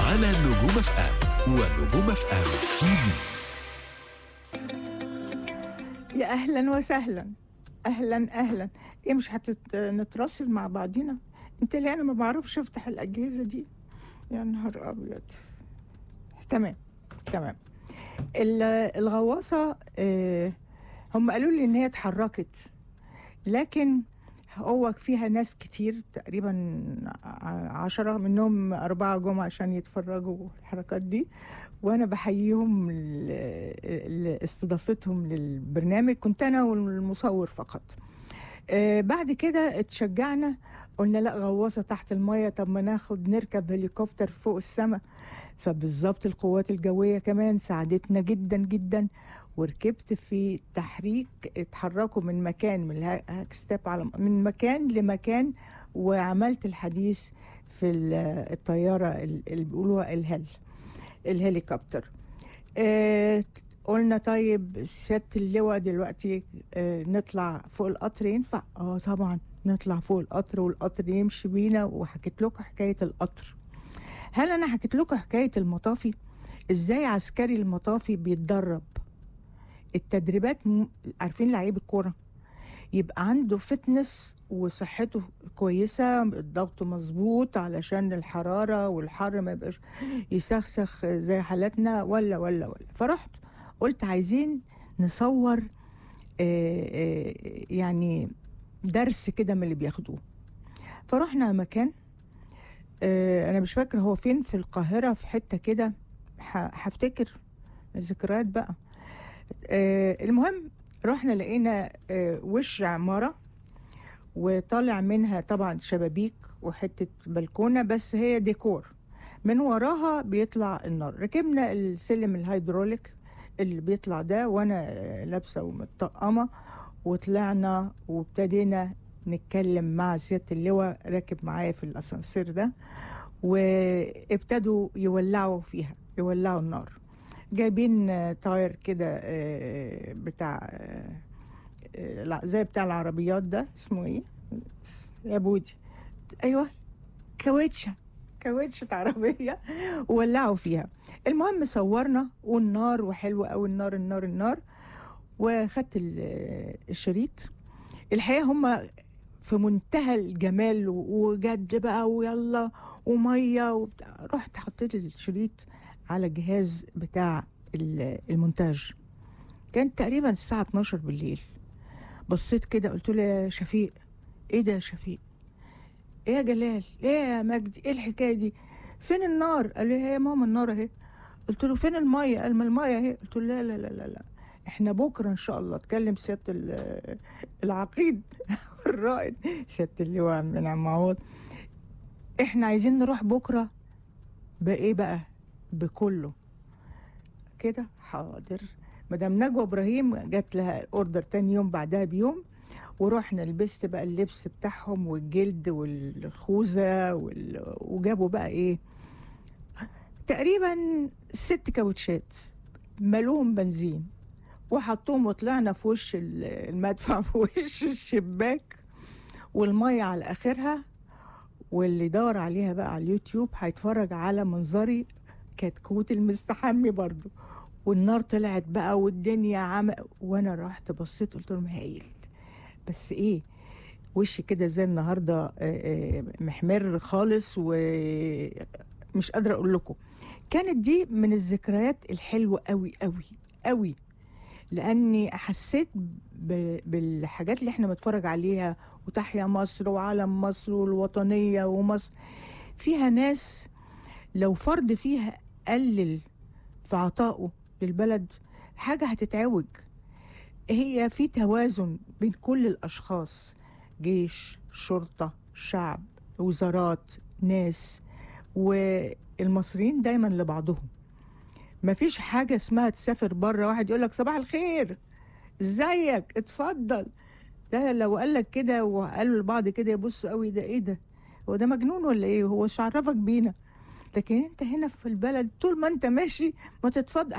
على نجوم اف ام ونجوم اف ام تي في يا اهلا وسهلا اهلا اهلا ايه مش هنتراسل مع بعضينا انت ليه انا ما بعرفش افتح الاجهزه دي يا نهار ابيض تمام تمام ال- الغواصه آه، هم قالوا لي ان هي اتحركت لكن هو فيها ناس كتير تقريبا ع- عشرة منهم أربعة جم عشان يتفرجوا الحركات دي وأنا بحييهم ل- لاستضافتهم للبرنامج كنت أنا والمصور فقط آه بعد كده اتشجعنا قلنا لا غواصة تحت المية طب ما ناخد نركب هليكوبتر فوق السماء فبالظبط القوات الجوية كمان ساعدتنا جدا جدا وركبت في تحريك اتحركوا من مكان من الهاك ستيب على من مكان لمكان وعملت الحديث في ال- الطيارة ال- اللي بيقولوها الهل الهليكوبتر آه قلنا طيب سيادة اللواء دلوقتي آه نطلع فوق القطر ينفع؟ اه طبعا نطلع فوق القطر والقطر يمشي بينا وحكيت لكم حكاية القطر هل انا حكيت لكم حكاية المطافي؟ ازاي عسكري المطافي بيتدرب التدريبات م... عارفين لعيب الكوره يبقى عنده فتنس وصحته كويسه الضغط مظبوط علشان الحراره والحر ما يبقاش يسخسخ زي حالاتنا ولا ولا ولا فرحت قلت عايزين نصور آه، آه، يعني درس كده من اللي بياخدوه فرحنا مكان آه، انا مش فاكر هو فين في القاهره في حته كده ه- هفتكر ذكريات بقى آه، المهم رحنا لقينا آه، وش عمارة وطالع منها طبعا شبابيك وحتة بلكونة بس هي ديكور من وراها بيطلع النار ركبنا السلم الهيدروليك اللي بيطلع ده وانا آه، لابسة ومتطقمة وطلعنا وابتدينا نتكلم مع سيادة اللواء راكب معايا في الاسانسير ده وابتدوا يولعوا فيها يولعوا النار جايبين آه، تاير كده آه، بتاع آه، آه، لا، زي بتاع العربيات ده اسمه ايه يا بودي ايوه كاوتشه كاوتشة عربية وولعوا فيها المهم صورنا والنار وحلوة قوي النار النار النار وخدت ال- الشريط الحقيقة هم في منتهى الجمال و- وجد بقى ويلا ومية وبتاع رحت حطيت الشريط على الجهاز بتاع ال- المونتاج كان تقريبا الساعة 12 بالليل بصيت كده قلت له يا شفيق ايه ده يا شفيق ايه يا جلال ايه يا مجدي ايه الحكاية دي فين النار قال لي هي يا ماما النار اهي قلت له فين المية قال ما المية اهي قلت له لا لا لا لا, لا. احنا بكره ان شاء الله اتكلم سياده ال- العقيد الرائد سياده اللواء من عم معوض احنا عايزين نروح بكره بايه بقى بكله كده حاضر مدام نجوى ابراهيم جات لها الاوردر تاني يوم بعدها بيوم ورحنا لبست بقى اللبس بتاعهم والجلد والخوذه وال... وجابوا بقى ايه تقريبا ست كاوتشات ملوهم بنزين وحطوهم وطلعنا في وش ال- المدفع في وش الشباك والميه على اخرها واللي يدور عليها بقى على اليوتيوب هيتفرج على منظري كتكوت المستحمي برضو والنار طلعت بقى والدنيا عم وانا رحت بصيت قلت لهم هايل بس ايه وشي كده زي النهارده آه، آه، محمر خالص ومش قادره اقول لكم كانت دي من الذكريات الحلوه قوي قوي قوي لاني حسيت ب- بالحاجات اللي احنا بنتفرج عليها وتحيا مصر وعلم مصر والوطنيه ومصر فيها ناس لو فرد فيها قلل في عطائه للبلد حاجه هتتعوج هي في توازن بين كل الاشخاص جيش شرطه شعب وزارات ناس والمصريين دايما لبعضهم مفيش حاجة اسمها تسافر بره واحد يقول لك صباح الخير ازيك اتفضل ده لو قال لك كده وقالوا لبعض كده يبصوا قوي ده ايه ده هو ده مجنون ولا ايه هو مش عرفك بينا لكن انت هنا في البلد طول ما انت ماشي ما تتفضل